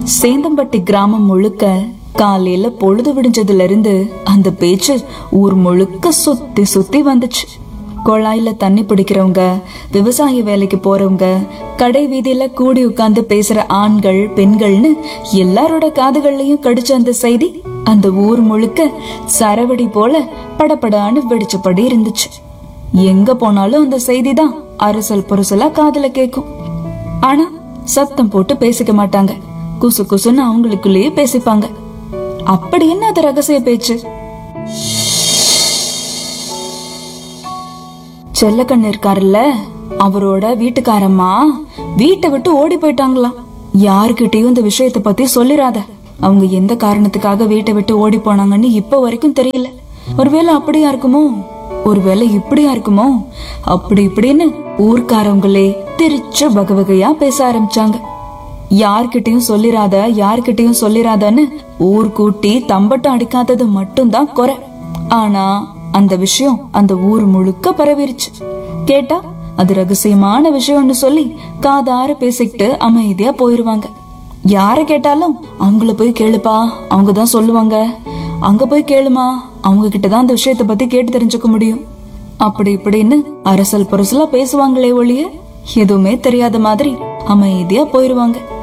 சேந்தம்பட்டி கிராமம் முழுக்க காலையில பொழுது விடிஞ்சதுல இருந்து அந்த பேச்சு ஊர் முழுக்க சுத்தி சுத்தி வந்துச்சு குழாயில தண்ணி பிடிக்கிறவங்க விவசாய வேலைக்கு போறவங்க கடை வீதியில கூடி உட்கார்ந்து பேசுற ஆண்கள் பெண்கள்னு எல்லாரோட காதுகள்லயும் கடிச்ச அந்த செய்தி அந்த ஊர் முழுக்க சரவடி போல படபடான்னு வெடிச்சபடி இருந்துச்சு எங்க போனாலும் அந்த செய்தி தான் அரசல் புரசலா காதுல கேக்கும் ஆனா சத்தம் போட்டு பேசிக்க மாட்டாங்க குசு குசுன்னு அவங்களுக்குள்ளேயே பேசிப்பாங்க அப்படி என்ன அது ரகசிய பேச்சு செல்லக்கண்ணு இருக்காருல்ல அவரோட வீட்டுக்காரம்மா வீட்டை விட்டு ஓடி போயிட்டாங்களாம் யாருக்கிட்டயும் இந்த விஷயத்தை பத்தி சொல்லிராத அவங்க எந்த காரணத்துக்காக வீட்டை விட்டு ஓடி போனாங்கன்னு இப்ப வரைக்கும் தெரியல ஒருவேளை அப்படியா இருக்குமோ ஒருவேளை இப்படியா இருக்குமோ அப்படி இப்படின்னு ஊர்க்காரவங்களே திருச்ச வகை வகையா பேச ஆரம்பிச்சாங்க யார்கிட்டயும் சொல்லிராத யார்கிட்டயும் சொல்லிராதன்னு ஊர் கூட்டி தம்பட்டம் அடிக்காதது மட்டும்தான் குறை ஆனா அந்த விஷயம் அந்த ஊர் முழுக்க பரவிருச்சு கேட்டா அது ரகசியமான விஷயம்னு சொல்லி காதார பேசிக்கிட்டு அமைதியா போயிருவாங்க யார கேட்டாலும் அவங்கள போய் கேளுப்பா அவங்க தான் சொல்லுவாங்க அங்க போய் கேளுமா அவங்க கிட்ட தான் அந்த விஷயத்த பத்தி கேட்டு தெரிஞ்சுக்க முடியும் அப்படி இப்படின்னு அரசல் புரசலா பேசுவாங்களே ஒழிய எதுவுமே தெரியாத மாதிரி அமைதியா போயிருவாங்க